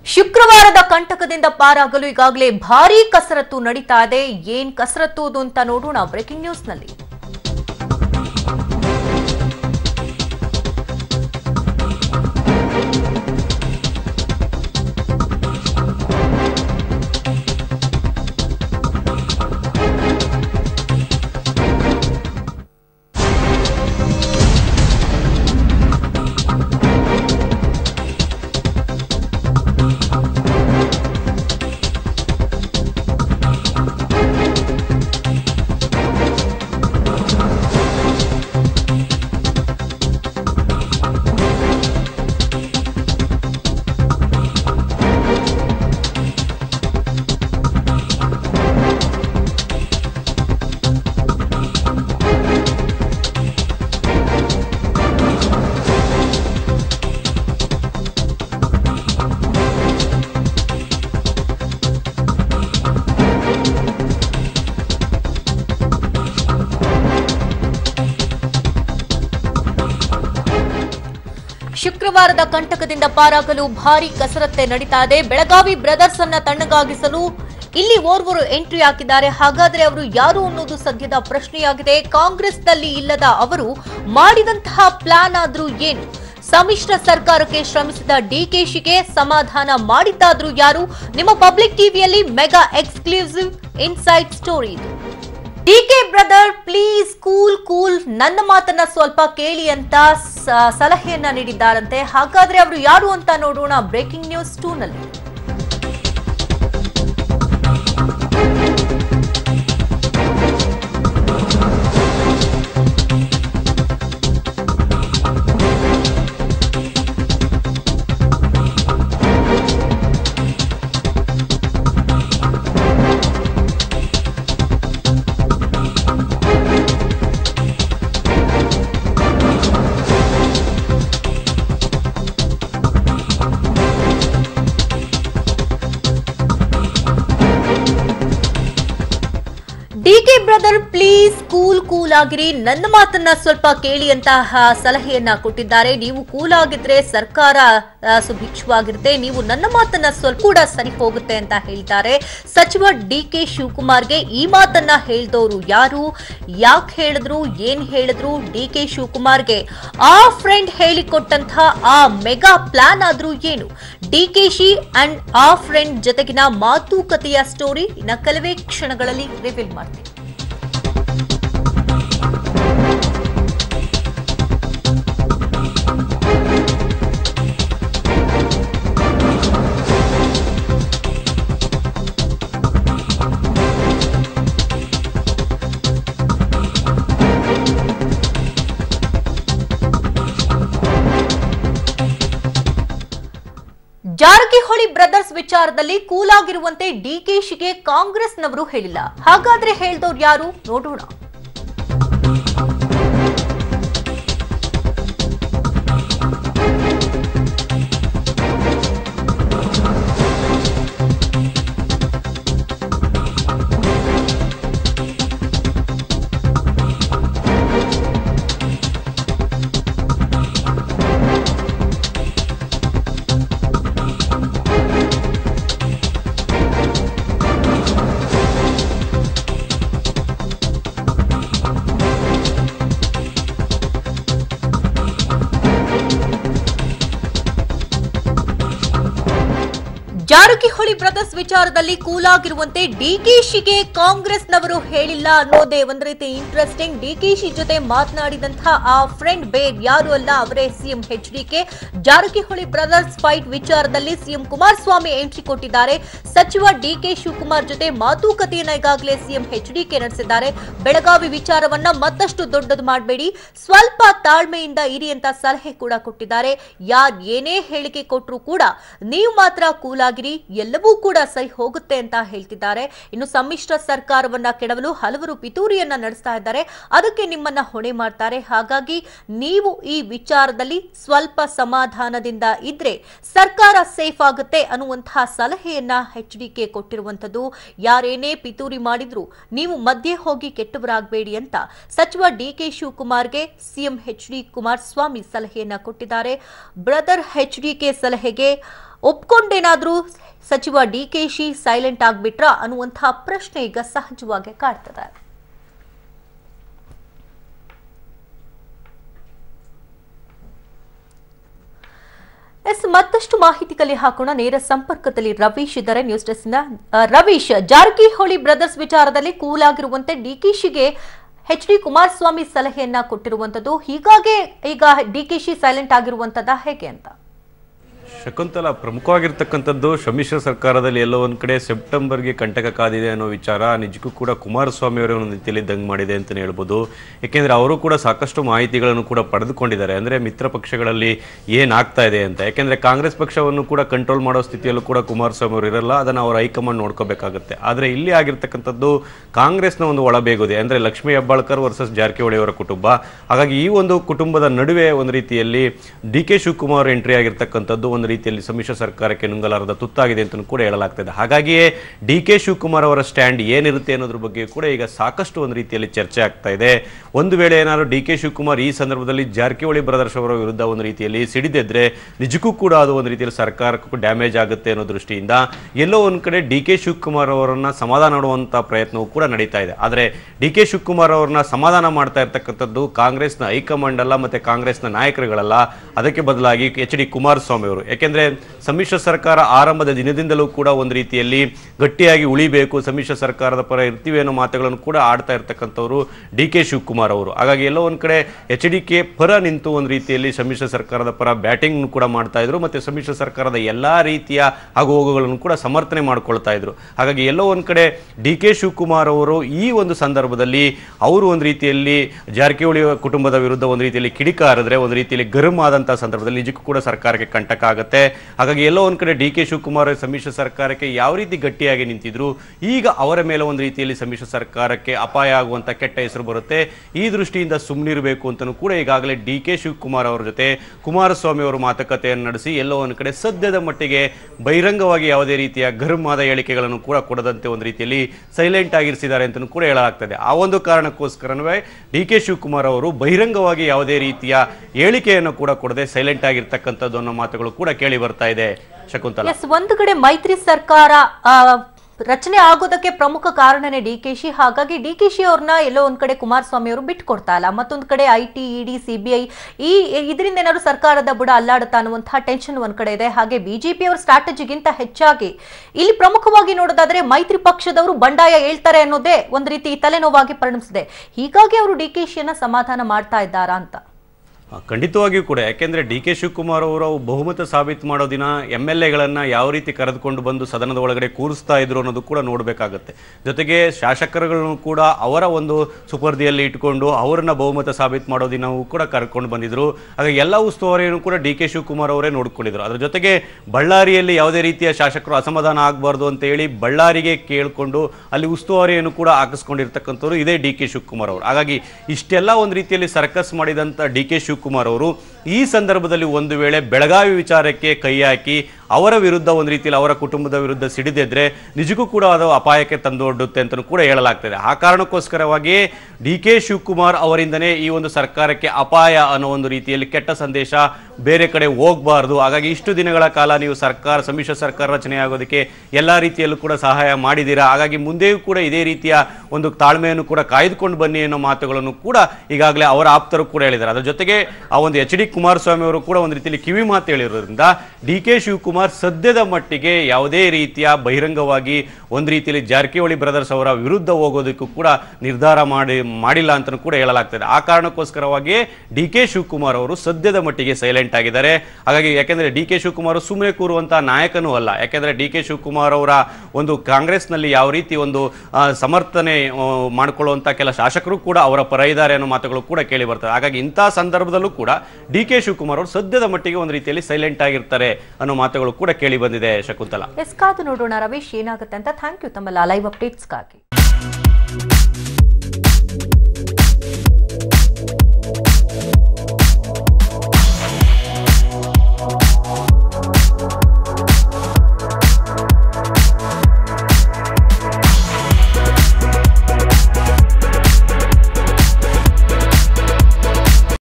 ಶುಕ್ರವಾರದ ಕಂಟಕದಿಂದ ಪಾರಾಗಲು ಈಗಾಗಲೇ ಭಾರೀ ಕಸರತ್ತು ನಡೀತಾ ಇದೆ ಏನ್ ಕಸರತ್ತು ಅದು ಅಂತ ನೋಡೋಣ ಬ್ರೇಕಿಂಗ್ ನ್ಯೂಸ್ನಲ್ಲಿ ಶುಕ್ರವಾರದ ಕಂಟಕದಿಂದ ಪಾರಾಗಲು ಭಾರೀ ಕಸರತ್ತೆ ನಡೀತಾ ಇದೆ ಬೆಳಗಾವಿ ಬ್ರದರ್ಸ್ ಅನ್ನ ತಣ್ಣಗಾಗಿಸಲು ಇಲ್ಲಿ ಓರ್ವರು ಎಂಟ್ರಿ ಹಾಕಿದ್ದಾರೆ ಹಾಗಾದ್ರೆ ಅವರು ಯಾರು ಅನ್ನೋದು ಸದ್ಯದ ಪ್ರಶ್ನೆಯಾಗಿದೆ ಕಾಂಗ್ರೆಸ್ನಲ್ಲಿ ಇಲ್ಲದ ಅವರು ಮಾಡಿದಂತಹ ಪ್ಲಾನ್ ಆದ್ರೂ ಏನು ಸಮ್ಮಿಶ್ರ ಸರ್ಕಾರಕ್ಕೆ ಶ್ರಮಿಸಿದ ಡಿಕೆಶಿಗೆ ಸಮಾಧಾನ ಮಾಡಿದ್ದಾದ್ರೂ ಯಾರು ನಿಮ್ಮ ಪಬ್ಲಿಕ್ ಟಿವಿಯಲ್ಲಿ ಮೆಗಾ ಎಕ್ಸ್ಕ್ಲೂಸಿವ್ ಇನ್ಸೈಟ್ ಸ್ಟೋರಿ ಇದು DK brother please cool cool ನನ್ನ ಮಾತನ್ನ ಸ್ವಲ್ಪ ಕೇಳಿ ಅಂತ ಸ- ಸಲಹೆಯನ್ನ ನೀಡಿದ್ದಾರಂತೆ ಹಾಗಾದ್ರೆ ಅವರು ಯಾರು ಅಂತ ನೋಡೋಣ ಬ್ರೇಕಿಂಗ್ ನ್ಯೂಸ್ ಟೂ ನಲ್ಲಿ DK brother please cool cool ಆಗಿರಿ ನನ್ನ ಮಾತನ್ನ ಸ್ವಲ್ಪ ಕೇಳಿ ಅಂತಹ ಸಲಹೆಯನ್ನ ಕೊಟ್ಟಿದ್ದಾರೆ ನೀವು ಕೂಲ್ ಆಗಿದ್ರೆ ಸರ್ಕಾರ ಆ, ಸುಭಿಕ್ಷವಾಗಿರುತ್ತೆ ನೀವು ನನ್ನ ಮಾತನ್ನ ಸ್ವಲ್ಪ ಕೂಡ ಸರಿ ಹೋಗುತ್ತೆ ಅಂತ ಹೇಳ್ತಾರೆ ಸಚಿವ ಡಿ ಕೆ ಶಿವಕುಮಾರ್ಗೆ ಈ ಮಾತನ್ನ ಹೇಳ್ದವರು ಯಾರು ಯಾಕೆ ಹೇಳಿದ್ರು ಏನ್ ಹೇಳಿದ್ರು ಡಿ ಕೆ ಶಿವಕುಮಾರ್ಗೆ ಆ ಫ್ರೆಂಡ್ ಹೇಳಿಕೊಟ್ಟಂತಹ ಆ ಮೆಗಾ ಪ್ಲಾನ್ ಆದ್ರೂ ಏನು ಡಿ ಕೆ ಶಿ ಅಂಡ್ ಆ ಫ್ರೆಂಡ್ ಜೊತೆಗಿನ ಮಾತುಕತೆಯ ಸ್ಟೋರಿ ಇನ್ನ ಕೆಲವೇ ಕ್ಷಣಗಳಲ್ಲಿ ರಿವೀಲ್ ಮಾಡ್ತೀನಿ ಜಾರಕಿಹೊಳಿ ಬ್ರದರ್ಸ್ ವಿಚಾರದಲ್ಲಿ ಕೂಲಾಗಿರುವಂತೆ ಡಿಕೆಶಿಗೆ ಕಾಂಗ್ರೆಸ್ನವರು ಹೇಳಿಲ್ಲ ಹಾಗಾದ್ರೆ ಹೇಳ್ದವ್ರು ಯಾರು ನೋಡೋಣ ಜಾರಕಿಹೊಳಿ ಬ್ರದರ್ಸ್ ವಿಚಾರದಲ್ಲಿ ಕೂಲಾಗಿರುವಂತೆ ಡಿಕೆಶಿಗೆ ಕಾಂಗ್ರೆಸ್ನವರು ಹೇಳಿಲ್ಲ ಅನ್ನೋದೇ ಒಂದ್ ರೀತಿ ಇಂಟ್ರೆಸ್ಟಿಂಗ್ ಡಿಕೆಶಿ ಜೊತೆ ಮಾತನಾಡಿದಂತಹ ಆ ಫ್ರೆಂಡ್ ಬೇರ್ ಯಾರು ಅಲ್ಲ ಅವರೇ CM H DK Jarkiholi brothers fight ವಿಚಾರದಲ್ಲಿ ಸಿಎಂ ಕುಮಾರಸ್ವಾಮಿ ಎಂಟ್ರಿ ಕೊಟ್ಟಿದ್ದಾರೆ ಸಚಿವ ಡಿಕೆ ಶಿವಕುಮಾರ್ ಜೊತೆ ಮಾತುಕತೆಯನ್ನ ಈಗಾಗಲೇ ಸಿಎಂ ಎಚ್ ಡಿಕೆ ನಡೆಸಿದ್ದಾರೆ ಬೆಳಗಾವಿ ವಿಚಾರವನ್ನ ಮತ್ತಷ್ಟು ದೊಡ್ಡದು ಮಾಡಬೇಡಿ ಸ್ವಲ್ಪ ತಾಳ್ಮೆಯಿಂದ ಇರಿ ಅಂತ ಸಲಹೆ ಕೂಡ ಕೊಟ್ಟಿದ್ದಾರೆ ಯಾರ್ ಏನೇ ಹೇಳಿಕೆ ಕೊಟ್ಟರು ಕೂಡ ನೀವು ಮಾತ್ರ ಕೂಲಾಗಿರಿ ಎಲ್ಲವೂ ಕೂಡ ಸರಿ ಹೋಗುತ್ತೆ ಅಂತ ಹೇಳ್ತಿದ್ದಾರೆ ಇನ್ನು ಸಮ್ಮಿಶ್ರ ಸರ್ಕಾರವನ್ನ ಕೆಡವಲು ಹಲವರು ಪಿತೂರಿಯನ್ನ ನಡೆಸ್ತಾ ಇದ್ದಾರೆ ಅದಕ್ಕೆ ನಿಮ್ಮನ್ನ ಹೊಣೆ ಮಾಡ್ತಾರೆ ಹಾಗಾಗಿ ನೀವು ಈ ವಿಚಾರದಲ್ಲಿ ಸ್ವಲ್ಪ ಸಮಾಧಾನದಿಂದ ಇದ್ರೆ ಸರ್ಕಾರ ಸೇಫ್ ಆಗುತ್ತೆ ಅನ್ನುವಂತಹ ಸಲಹೆಯನ್ನ ಎಚ್ ಡಿ ಕೆ ಕೊಟ್ಟಿರುವಂತದ್ದು ಯಾರೇನೇ ಪಿತೂರಿ ಮಾಡಿದ್ರು ನೀವು ಮಧ್ಯೆ ಹೋಗಿ ಕೆಟ್ಟವರಾಗಬೇಡಿ ಅಂತ ಸಚಿವ ಡಿ ಕೆ ಶಿವಕುಮಾರ್ಗೆ ಸಿಎಂ ಎಚ್ ಡಿ ಕುಮಾರಸ್ವಾಮಿ ಸಲಹೆಯನ್ನ ಕೊಟ್ಟಿದ್ದಾರೆ ಬ್ರದರ್ ಎಚ್ ಡಿ ಕೆ ಸಲಹೆಗೆ ಒಪ್ಕೊಂಡೇನಾದ್ರೂ ಸಚಿವ ಡಿಕೆಶಿ ಸೈಲೆಂಟ್ ಆಗ್ಬಿಟ್ರಾ ಅನ್ನುವಂತಹ ಪ್ರಶ್ನೆ ಈಗ ಸಹಜವಾಗಿ ಕಾಡ್ತದೆ ಎಸ್ ಮತ್ತಷ್ಟು ಮಾಹಿತಿ ಕಲೆ ಹಾಕೋಣ ನೇರ ಸಂಪರ್ಕದಲ್ಲಿ ರವೀಶ್ ಇದ್ದಾರೆ ನ್ಯೂಸ್ ಡೆಸ್ಕ್ನ ಆ, ರವೀಶ್ ಜಾರಕಿಹೊಳಿ ಬ್ರದರ್ಸ್ ವಿಚಾರದಲ್ಲಿ ಕೂಲ್ ಆಗಿರುವಂತೆ ಡಿಕೆಶಿಗೆ ಎಚ್ ಡಿ ಕುಮಾರಸ್ವಾಮಿ ಸಲಹೆಯನ್ನ ಕೊಟ್ಟಿರುವಂತದ್ದು ಹೀಗಾಗಿ ಈಗ ಡಿಕೆಶಿ ಸೈಲೆಂಟ್ ಆಗಿರುವಂತದ ಹೇಗೆ ಅಂತ ಶಕುಂತಲ ಪ್ರಮುಖವಾಗಿರ್ತಕ್ಕಂಥದ್ದು ಸಮ್ಮಿಶ್ರ ಸರ್ಕಾರದಲ್ಲಿ ಎಲ್ಲೋ ಒಂದು ಕಡೆ ಸೆಪ್ಟೆಂಬರ್ಗೆ ಕಂಟಕ ಕಾದಿದೆ ಅನ್ನೋ ವಿಚಾರ ನಿಜಕ್ಕೂ ಕೂಡ ಕುಮಾರಸ್ವಾಮಿ ಅವರೇ ಒಂದು ರೀತಿಯಲ್ಲಿ ದಂಗ್ ಮಾಡಿದೆ ಅಂತಲೇ ಹೇಳ್ಬೋದು ಯಾಕೆಂದ್ರೆ ಅವರು ಕೂಡ ಸಾಕಷ್ಟು ಮಾಹಿತಿಗಳನ್ನು ಕೂಡ ಪಡೆದುಕೊಂಡಿದ್ದಾರೆ ಅಂದ್ರೆ ಮಿತ್ರ ಪಕ್ಷಗಳಲ್ಲಿ ಏನಾಗ್ತಾ ಇದೆ ಅಂತ ಯಾಕೆಂದ್ರೆ ಕಾಂಗ್ರೆಸ್ ಪಕ್ಷವನ್ನು ಕೂಡ ಕಂಟ್ರೋಲ್ ಮಾಡೋ ಸ್ಥಿತಿಯಲ್ಲೂ ಕೂಡ ಕುಮಾರಸ್ವಾಮಿ ಅವರು ಇರಲ್ಲ ಅದನ್ನು ಅವರ ಹೈಕಮಾಂಡ್ ನೋಡ್ಕೋಬೇಕಾಗುತ್ತೆ ಆದರೆ ಇಲ್ಲಿ ಆಗಿರ್ತಕ್ಕಂಥದ್ದು ಕಾಂಗ್ರೆಸ್ನ ಒಂದು ಒಳಬೇಗುದೆ ಅಂದ್ರೆ ಲಕ್ಷ್ಮೀ ಹೆಬ್ಬಾಳ್ಕರ್ ವರ್ಸಸ್ ಜಾರಕಿಹೊಳಿ ಅವರ ಕುಟುಂಬ ಹಾಗಾಗಿ ಈ ಒಂದು ಕುಟುಂಬದ ನಡುವೆ ಒಂದು ರೀತಿಯಲ್ಲಿ ಡಿ ಕೆ ಶಿವಕುಮಾರ್ ಎಂಟ್ರಿ ಆಗಿರ್ತಕ್ಕಂಥದ್ದು ಒಂದು ರೀತಿಯಲ್ಲಿ ಸಮ್ಮಿಶ್ರ ಸರ್ಕಾರಕ್ಕೆ ನುಂಗಲಾರದ ತುತ್ತಾಗಿದೆ ಅಂತ ಕೂಡ ಹೇಳಲಾಗ್ತದೆ ಹಾಗಾಗಿಯೇ ಡಿ ಕೆ ಶಿವಕುಮಾರ್ ಅವರ ಸ್ಟ್ಯಾಂಡ್ ಏನಿರುತ್ತೆ ಅನ್ನೋದ್ರ ಬಗ್ಗೆ ಕೂಡ ಈಗ ಸಾಕಷ್ಟು ಒಂದು ರೀತಿಯಲ್ಲಿ ಚರ್ಚೆ ಆಗ್ತಾ ಇದೆ ಒಂದು ವೇಳೆ ಏನಾದ್ರು ಡಿ ಕೆ ಶಿವಕುಮಾರ್ ಈ ಸಂದರ್ಭದಲ್ಲಿ ಜಾರಕಿಹೊಳಿ ಬ್ರದರ್ಸ್ ಅವರ ವಿರುದ್ಧ ಒಂದು ರೀತಿಯಲ್ಲಿ ಸಿಡಿದಿದ್ರೆ ನಿಜಕ್ಕೂ ಕೂಡ ಅದು ಒಂದು ರೀತಿಯಲ್ಲಿ ಸರ್ಕಾರಕ್ಕೂ ಡ್ಯಾಮೇಜ್ ಆಗುತ್ತೆ ಅನ್ನೋ ದೃಷ್ಟಿಯಿಂದ ಎಲ್ಲೋ ಒಂದು ಕಡೆ ಡಿ ಕೆ ಶಿವಕುಮಾರ್ ಅವರನ್ನ ಸಮಾಧಾನ ಮಾಡುವಂತ ಪ್ರಯತ್ನವೂ ಕೂಡ ನಡೀತಾ ಇದೆ ಆದರೆ ಡಿ ಕೆ ಶಿವಕುಮಾರ್ ಅವರನ್ನ ಸಮಾಧಾನ ಮಾಡ್ತಾ ಇರ್ತಕ್ಕಂಥದ್ದು ಕಾಂಗ್ರೆಸ್ನ ಹೈಕಮಾಂಡ್ ಅಲ್ಲ ಮತ್ತೆ ಕಾಂಗ್ರೆಸ್ನ ನಾಯಕರುಗಳಲ್ಲ ಅದಕ್ಕೆ ಬದಲಾಗಿ ಎಚ್ ಡಿ ಕುಮಾರಸ್ವಾಮಿ ಅವರು ಯಾಕೆಂದ್ರೆ ಸಮ್ಮಿಶ್ರ ಸರ್ಕಾರ ಆರಂಭದ ದಿನದಿಂದಲೂ ಕೂಡ ಒಂದು ರೀತಿಯಲ್ಲಿ ಗಟ್ಟಿಯಾಗಿ ಉಳಿಬೇಕು ಸಮ್ಮಿಶ್ರ ಸರ್ಕಾರದ ಪರ ಇರ್ತೀವಿ ಅನ್ನೋ ಮಾತುಗಳನ್ನು ಕೂಡ ಆಡ್ತಾ ಇರ್ತಕ್ಕಂಥವ್ರು ಡಿ ಕೆ ಶಿವಕುಮಾರ್ ಅವರು ಹಾಗಾಗಿ ಎಲ್ಲೋ ಒಂದು ಕಡೆ ಎಚ್ ಡಿ ಕೆ ಪರ ನಿಂತು ಒಂದು ರೀತಿಯಲ್ಲಿ ಸಮ್ಮಿಶ್ರ ಸರ್ಕಾರದ ಪರ ಬ್ಯಾಟಿಂಗ್ ಕೂಡ ಮಾಡ್ತಾ ಇದ್ರು ಮತ್ತೆ ಸಮ್ಮಿಶ್ರ ಸರ್ಕಾರದ ಎಲ್ಲಾ ರೀತಿಯ ಆಗು ಹೋಗುಗಳನ್ನು ಕೂಡ ಸಮರ್ಥನೆ ಮಾಡ್ಕೊಳ್ತಾ ಇದ್ರು ಹಾಗಾಗಿ ಎಲ್ಲೋ ಒಂದು ಕಡೆ ಡಿ ಕೆ ಶಿವಕುಮಾರ್ ಅವರು ಈ ಒಂದು ಸಂದರ್ಭದಲ್ಲಿ ಅವರು ಒಂದು ರೀತಿಯಲ್ಲಿ ಜಾರಕಿಹೊಳಿ ಕುಟುಂಬದ ವಿರುದ್ಧ ಒಂದು ರೀತಿಯಲ್ಲಿ ಕಿಡಿಕಾರಿದ್ರೆ ಒಂದು ರೀತಿಯಲ್ಲಿ ಗರಂ ಆದಂತಹ ಸಂದರ್ಭದಲ್ಲಿ ನಿಜಕ್ಕೂ ಕೂಡ ಸರ್ಕಾರಕ್ಕೆ ಕಂಟಕ ಆಗುತ್ತೆ ಹಾಗಾಗಿ ಎಲ್ಲೋ ಒಂದು ಕಡೆ ಡಿ ಕೆ ಶಿವಕುಮಾರ್ ಸಮ್ಮಿಶ್ರ ಸರ್ಕಾರಕ್ಕೆ ಯಾವ ರೀತಿ ಗಟ್ಟಿಯಾಗಿ ನಿಂತಿದ್ರು ಈಗ ಅವರ ಮೇಲೆ ಒಂದು ರೀತಿಯಲ್ಲಿ ಸಮ್ಮಿಶ್ರ ಸರ್ಕಾರಕ್ಕೆ ಅಪಾಯ ಆಗುವಂತ ಕೆಟ್ಟ ಹೆಸರು ಬರುತ್ತೆ ಈ ದೃಷ್ಟಿಯಿಂದ ಸುಮ್ಮನಿರಬೇಕು ಅಂತಲೂ ಕೂಡ ಈಗಾಗಲೇ ಡಿ ಕೆ ಶಿವಕುಮಾರ್ ಅವರ ಜೊತೆ ಕುಮಾರಸ್ವಾಮಿ ಅವರು ಮಾತುಕತೆಯನ್ನು ನಡೆಸಿ ಎಲ್ಲೋ ಒಂದು ಕಡೆ ಸದ್ಯದ ಮಟ್ಟಿಗೆ ಬಹಿರಂಗವಾಗಿ ಯಾವುದೇ ರೀತಿಯ ಗರಂ ಆದ ಹೇಳಿಕೆಗಳನ್ನು ಕೂಡ ಕೊಡದಂತೆ ಒಂದು ರೀತಿಯಲ್ಲಿ ಸೈಲೆಂಟ್ ಆಗಿರಿಸಿದ್ದಾರೆ ಅಂತಲೂ ಕೂಡ ಹೇಳಲಾಗ್ತದೆ ಆ ಒಂದು ಕಾರಣಕ್ಕೋಸ್ಕರವೇ ಡಿ ಕೆ ಶಿವಕುಮಾರ್ ಅವರು ಬಹಿರಂಗವಾಗಿ ಯಾವುದೇ ರೀತಿಯ ಹೇಳಿಕೆಯನ್ನು ಕೂಡ ಕೊಡದೆ ಸೈಲೆಂಟ್ ಆಗಿರ್ತಕ್ಕಂಥದ್ದು ಅನ್ನೋ ಮಾತುಗಳು ಕೂಡ ಕೇಳಿ ಬರ್ತಾ ಇದೆ ಶಕುಂತಲ ಎಸ್ ಒಂದು ಕಡೆ ಮೈತ್ರಿ ಸರ್ಕಾರ ಆ, ರಚನೆ ಆಗೋದಕ್ಕೆ ಪ್ರಮುಖ ಕಾರಣನೇ ಡಿಕೆಶಿ ಹಾಗಾಗಿ ಡಿಕೆಶಿ ಅವ್ರನ್ನ ಎಲ್ಲೋ ಒಂದ್ ಕಡೆ ಕುಮಾರಸ್ವಾಮಿ ಅವರು ಬಿಟ್ಕೊಡ್ತಾ ಇಲ್ಲ ಮತ್ತೊಂದ್ ಕಡೆ ಐ ಟಿ ಇಡಿ ಸಿಬಿಐ ಈ ಇದರಿಂದ ಏನಾದ್ರು ಸರ್ಕಾರದ ಬುಡ ಅಲ್ಲಾಡುತ್ತಾ ಅನ್ನುವಂತಹ ಟೆನ್ಷನ್ ಒಂದ್ ಕಡೆ ಇದೆ ಹಾಗೆ ಬಿಜೆಪಿ ಅವರ ಸ್ಟ್ರಾಟಜಿಗಿಂತ ಹೆಚ್ಚಾಗಿ ಇಲ್ಲಿ ಪ್ರಮುಖವಾಗಿ ನೋಡೋದಾದ್ರೆ ಮೈತ್ರಿ ಪಕ್ಷದವರು ಬಂಡಾಯ ಹೇಳ್ತಾರೆ ಅನ್ನೋದೇ ಒಂದ್ ರೀತಿ ತಲೆನೋವಾಗಿ ಪರಿಣಮಿಸಿದೆ ಹೀಗಾಗಿ ಅವರು ಡಿಕೆಶಿಯನ್ನ ಸಮಾಧಾನ ಮಾಡ್ತಾ ಇದ್ದಾರಾ ಅಂತ ಆ, ಖಂಡಿತವಾಗಿಯೂ ಕೂಡ ಯಾಕೆಂದ್ರೆ ಡಿ ಕೆ ಶಿವಕುಮಾರ್ ಅವರು ಬಹುಮತ ಸಾಬೀತು ಮಾಡೋ ದಿನ ಎಮ್ ಎಲ್ ಎಗಳನ್ನ ಯಾವ ರೀತಿ ಕರೆದುಕೊಂಡು ಬಂದು ಸದನದ ಒಳಗಡೆ ಕೂರಿಸ್ತಾ ಇದ್ರು ಅನ್ನೋದು ಕೂಡ ನೋಡಬೇಕಾಗತ್ತೆ ಜೊತೆಗೆ ಶಾಸಕರುಗಳನ್ನು ಕೂಡ ಅವರ ಒಂದು ಸುಪರ್ದಿಯಲ್ಲಿ ಇಟ್ಕೊಂಡು ಅವರನ್ನ ಬಹುಮತ ಸಾಬೀತು ಮಾಡೋ ದಿನವೂ ಕೂಡ ಕರ್ಕೊಂಡು ಬಂದಿದ್ರು ಹಾಗೆ ಎಲ್ಲ ಉಸ್ತುವಾರಿಯನ್ನು ಕೂಡ ಡಿ ಕೆ ಶಿವಕುಮಾರ್ ಅವರೇ ನೋಡ್ಕೊಂಡಿದ್ರು ಅದ್ರ ಜೊತೆಗೆ ಬಳ್ಳಾರಿಯಲ್ಲಿ ಯಾವುದೇ ರೀತಿಯ ಶಾಸಕರು ಅಸಮಾಧಾನ ಆಗಬಾರ್ದು ಅಂತ ಹೇಳಿ ಬಳ್ಳಾರಿಗೆ ಕೇಳಿಕೊಂಡು ಅಲ್ಲಿ ಉಸ್ತುವಾರಿಯನ್ನು ಕೂಡ ಹಾಕಿಸ್ಕೊಂಡಿರ್ತಕ್ಕಂಥವ್ರು ಇದೇ ಡಿ ಕೆ ಶಿವಕುಮಾರ್ ಅವರು ಹಾಗಾಗಿ ಇಷ್ಟೆಲ್ಲ ಒಂದು ರೀತಿಯಲ್ಲಿ ಸರ್ಕಸ್ ಮಾಡಿದಂಥ ಡಿ ಕೆ ಶಿವಕುಮಾರ್ ಅವರು ಈ ಸಂದರ್ಭದಲ್ಲಿ ಒಂದು ವೇಳೆ ಬೆಳಗಾವಿ ವಿಚಾರಕ್ಕೆ ಕೈ ಹಾಕಿ ಅವರ ವಿರುದ್ಧ ಒಂದು ರೀತಿಯಲ್ಲಿ ಅವರ ಕುಟುಂಬದ ವಿರುದ್ಧ ಸಿಡಿದಿದ್ರೆ ನಿಜಕ್ಕೂ ಕೂಡ ಅದು ಅಪಾಯಕ್ಕೆ ತಂದೊಡ್ಡುತ್ತೆ ಅಂತಲೂ ಕೂಡ ಹೇಳಲಾಗ್ತದೆ ಆ ಕಾರಣಕ್ಕೋಸ್ಕರವಾಗಿ ಡಿ ಕೆ ಶಿವಕುಮಾರ್ ಅವರಿಂದನೇ ಈ ಒಂದು ಸರ್ಕಾರಕ್ಕೆ ಅಪಾಯ ಅನ್ನೋ ಒಂದು ರೀತಿಯಲ್ಲಿ ಕೆಟ್ಟ ಸಂದೇಶ ಬೇರೆ ಕಡೆ ಹೋಗಬಾರ್ದು ಹಾಗಾಗಿ ಇಷ್ಟು ದಿನಗಳ ಕಾಲ ನೀವು ಸರ್ಕಾರ ಸಮ್ಮಿಶ್ರ ಸರ್ಕಾರ ರಚನೆ ಆಗೋದಕ್ಕೆ ಎಲ್ಲ ರೀತಿಯಲ್ಲೂ ಕೂಡ ಸಹಾಯ ಮಾಡಿದ್ದೀರಾ ಹಾಗಾಗಿ ಮುಂದೆಯೂ ಕೂಡ ಇದೇ ರೀತಿಯ ಒಂದು ತಾಳ್ಮೆಯನ್ನು ಕೂಡ ಕಾಯ್ದುಕೊಂಡು ಬನ್ನಿ ಅನ್ನೋ ಮಾತುಗಳನ್ನು ಕೂಡ ಈಗಾಗಲೇ ಅವರ ಆಪ್ತರು ಕೂಡ ಹೇಳಿದ್ದಾರೆ ಅದರ ಜೊತೆಗೆ ಆ ಒಂದು ಎಚ್ ಡಿ ಕುಮಾರಸ್ವಾಮಿ ಅವರು ಕೂಡ ಒಂದು ರೀತಿಯಲ್ಲಿ ಕಿವಿ ಮಾತು ಹೇಳಿರೋದ್ರಿಂದ ಡಿ ಕೆ ಶಿವಕುಮಾರ್ ಸದ್ಯದ ಮಟ್ಟಿಗೆ ಯಾವುದೇ ರೀತಿಯ ಬಹಿರಂಗವಾಗಿ ಒಂದು ರೀತಿಯಲ್ಲಿ ಜಾರಕಿಹೊಳಿ ಬ್ರದರ್ಸ್ ಅವರ ವಿರುದ್ಧ ಹೋಗೋದಕ್ಕೂ ಕೂಡ ನಿರ್ಧಾರ ಮಾಡಿ ಮಾಡಿಲ್ಲ ಅಂತ ಕೂಡ ಹೇಳಲಾಗ್ತದೆ ಆ ಕಾರಣಕ್ಕೋಸ್ಕರವಾಗಿ ಡಿ ಕೆ ಶಿವಕುಮಾರ್ ಅವರು ಸದ್ಯದ ಮಟ್ಟಿಗೆ ಸೈಲೆಂಟ್ ಆಗಿದ್ದಾರೆ ಹಾಗಾಗಿ ಯಾಕೆಂದ್ರೆ ಡಿ ಕೆ ಶಿವಕುಮಾರ್ ಸುಮ್ಮನೆ ಕೂರುವಂತಹ ನಾಯಕನೂ ಅಲ್ಲ ಯಾಕೆಂದ್ರೆ ಡಿ ಕೆ ಶಿವಕುಮಾರ್ ಅವರ ಒಂದು ಕಾಂಗ್ರೆಸ್ನಲ್ಲಿ ಯಾವ ರೀತಿ ಒಂದು ಆ, ಸಮರ್ಥನೆ ಆ, ಮಾಡ್ಕೊಳ್ಳುವಂತ ಕೆಲ ಶಾಸಕರು ಕೂಡ ಅವರ ಪರ ಇದ್ದಾರೆ ಅನ್ನೋ ಮಾತುಗಳು ಕೂಡ ಕೇಳಿ ಬರ್ತವೆ ಹಾಗಾಗಿ ಇಂತಹ ಸಂದರ್ಭದಲ್ಲೂ ಕೂಡ ಡಿ ಕೆ ಶಿವಕುಮಾರ್ ಅವರು ಸದ್ಯದ ಮಟ್ಟಿಗೆ ಒಂದು ರೀತಿಯಲ್ಲಿ ಸೈಲೆಂಟ್ ಆಗಿರ್ತಾರೆ ಅನ್ನೋ ಮಾತುಗಳು ಕೂಡ ಕೇಳಿ ಬಂದಿದೆ ಶಕುಂತಲಾ ಎಸ್ ಕಾದು ನೋಡೋಣ ರವೀಶ್ ಏನಾಗುತ್ತೆ ಅಂತ ಥ್ಯಾಂಕ್ ಯು ತಮ್ಮ ಲೈವ್ ಅಪ್ಡೇಟ್ಸ್ಗಾಗಿ